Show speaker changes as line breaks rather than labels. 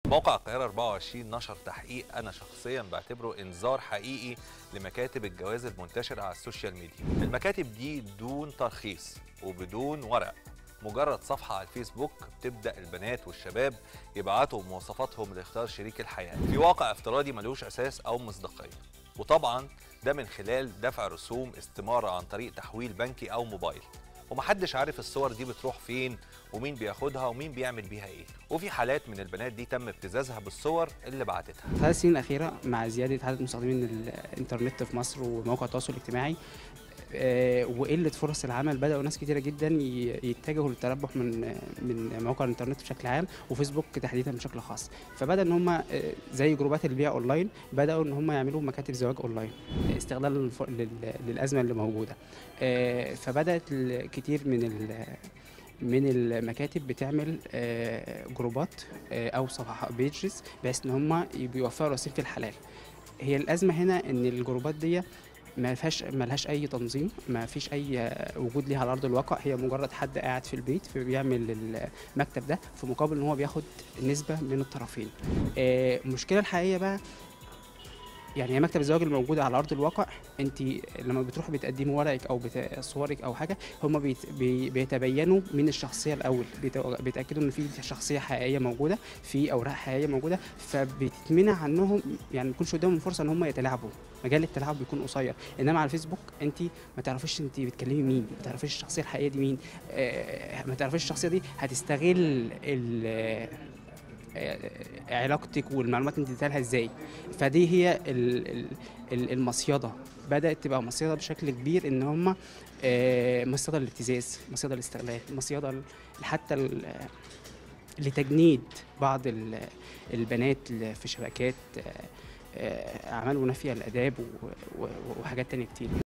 موقع القاهرة 24 نشر تحقيق أنا شخصيا بعتبره إنذار حقيقي لمكاتب الجواز المنتشرة على السوشيال ميديا المكاتب دي دون ترخيص وبدون ورق مجرد صفحة على الفيسبوك بتبدأ البنات والشباب يبعتوا مواصفاتهم لاختيار شريك الحياة في واقع افتراضي ملوش أساس أو مصداقية وطبعا ده من خلال دفع رسوم استمارة عن طريق تحويل بنكي أو موبايل ومحدش عارف الصور دي بتروح فين ومين بياخدها ومين بيعمل بيها ايه وفي حالات من البنات دي تم ابتزازها بالصور اللي بعتتها
الثلاث سنين الأخيرة مع زيادة عدد مستخدمين الإنترنت في مصر ومواقع التواصل الاجتماعي آه، وقلة فرص العمل بدأوا ناس كتيرة جدا ي- يتجهوا للتربح من من مواقع الإنترنت بشكل عام وفيسبوك تحديدا بشكل خاص فبدأ إن هم آه، زي جروبات البيع أونلاين بدأوا إن هم يعملوا مكاتب زواج أونلاين استغلال الف- لل- للأزمة اللي موجودة آه، فبدأت ال- كتير من ال من المكاتب بتعمل آه، جروبات آه، او صفحات بيجز بحيث ان هم بيوفروا رصيد في الحلال هي الازمه هنا ان الجروبات دي ما فيهاش ما لهاش اي تنظيم ما فيش اي آه، وجود ليها على ارض الواقع هي مجرد حد قاعد في البيت بيعمل المكتب ده في مقابل ان هو بياخد نسبه من الطرفين آه، المشكله الحقيقيه بقى يعني هي مكتب الزواج الموجودة على أرض الواقع أنت لما بتروح بتقدمي ورقك أو بت- صورك أو حاجة هم بيت بي- بيتبينوا من الشخصية الأول بيت- بيتأكدوا إن في شخصية حقيقية موجودة في أوراق حقيقية موجودة فبتتمنع عنهم يعني ما يكونش قدامهم فرصة إن هم يتلاعبوا مجال التلاعب بيكون قصير انما على الفيسبوك انت ما تعرفيش انت بتكلمي مين ما تعرفيش الشخصيه الحقيقيه دي مين آه، ما تعرفيش الشخصيه دي هتستغل ال آه، علاقتك والمعلومات اللي اديتها لها ازاي فدي هي ال- ال- ال- المصيده بدات تبقى مصيده بشكل كبير ان هم آه، مصيده الابتزاز مصيده الاستغلال مصيده ال- حتى ال- لتجنيد بعض ال- البنات في شبكات آه، آه، اعمال منافيه للاداب و- و- وحاجات تانية كتير